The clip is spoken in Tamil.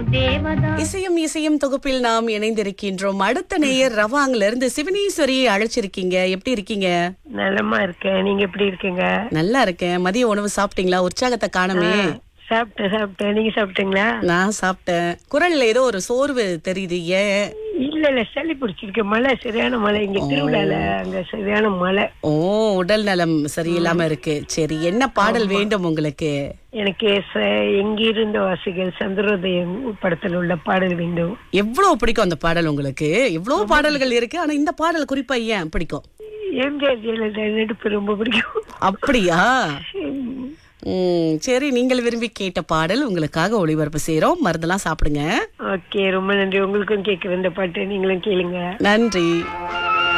தேவதா இசையும் இசையும் தொகுப்பில் நாம் இணைந்திருக்கின்றோம் அடுத்த நேயர் ரவாங்ல இருந்து சிவனீஸ்வரியை அழைச்சிருக்கீங்க எப்படி இருக்கீங்க நலமா இருக்கேன் நீங்க எப்படி இருக்கீங்க நல்லா இருக்கேன் மதிய உணவு சாப்பிட்டீங்களா உற்சாகத்தை காணமே சாப்பிட்டேன் சாப்பிட்டேன் நீங்க சாப்பிட்டீங்களா நான் சாப்பிட்டேன் குரல்ல ஏதோ ஒரு சோர்வு தெரியுது ஏன் இல்ல இல்ல சளி பிடிச்சிருக்கு மழை சரியான மழை இங்க திருவிழால அங்க சரியான மழை ஓ உடல் நலம் சரியில்லாம இருக்கு சரி என்ன பாடல் வேண்டும் உங்களுக்கு எனக்கு ச- எங்கிருந்த வாசிகள் சந்திரோதயம் படத்தில் உள்ள பாடல் வேண்டும் எவ்வளவு பிடிக்கும் அந்த பாடல் உங்களுக்கு எவ்வளவு பாடல்கள் இருக்கு ஆனா இந்த பாடல் குறிப்பா ஏன் பிடிக்கும் எம்ஜிஆர் ஜெயலலிதா நடிப்பு ரொம்ப பிடிக்கும் அப்படியா ம் சரி நீங்கள் விரும்பி கேட்ட பாடல் உங்களுக்காக ஒளிபரப்பு செய்றோம் மருந்தெல்லாம் சாப்பிடுங்க ஓகே ரொம்ப நன்றி உங்களுக்கும் கேட்குற இந்த பாட்டு நீங்களும் கேளுங்க நன்றி